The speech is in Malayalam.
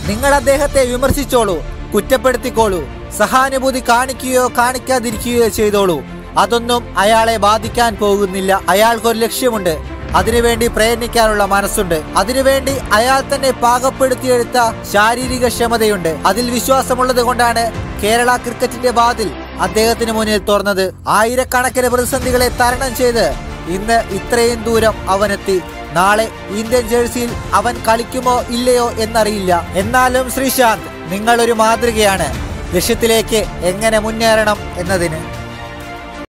നിങ്ങൾ അദ്ദേഹത്തെ വിമർശിച്ചോളൂ കുറ്റപ്പെടുത്തിക്കോളൂ സഹാനുഭൂതി കാണിക്കുകയോ കാണിക്കാതിരിക്കുകയോ ചെയ്തോളൂ അതൊന്നും അയാളെ ബാധിക്കാൻ പോകുന്നില്ല അയാൾക്കൊരു ലക്ഷ്യമുണ്ട് അതിനുവേണ്ടി പ്രയത്നിക്കാനുള്ള മനസ്സുണ്ട് അതിനുവേണ്ടി അയാൾ തന്നെ പാകപ്പെടുത്തിയെടുത്ത ശാരീരിക ക്ഷമതയുണ്ട് അതിൽ വിശ്വാസമുള്ളത് കൊണ്ടാണ് കേരള ക്രിക്കറ്റിന്റെ വാതിൽ അദ്ദേഹത്തിന് മുന്നിൽ തുറന്നത് ആയിരക്കണക്കിന് പ്രതിസന്ധികളെ തരണം ചെയ്ത് ഇന്ന് ഇത്രയും ദൂരം അവനെത്തി നാളെ ഇന്ത്യൻ ജേഴ്സിയിൽ അവൻ കളിക്കുമോ ഇല്ലയോ എന്നറിയില്ല എന്നാലും ശ്രീശാന്ത് നിങ്ങളൊരു മാതൃകയാണ് ലക്ഷ്യത്തിലേക്ക് എങ്ങനെ മുന്നേറണം എന്നതിന്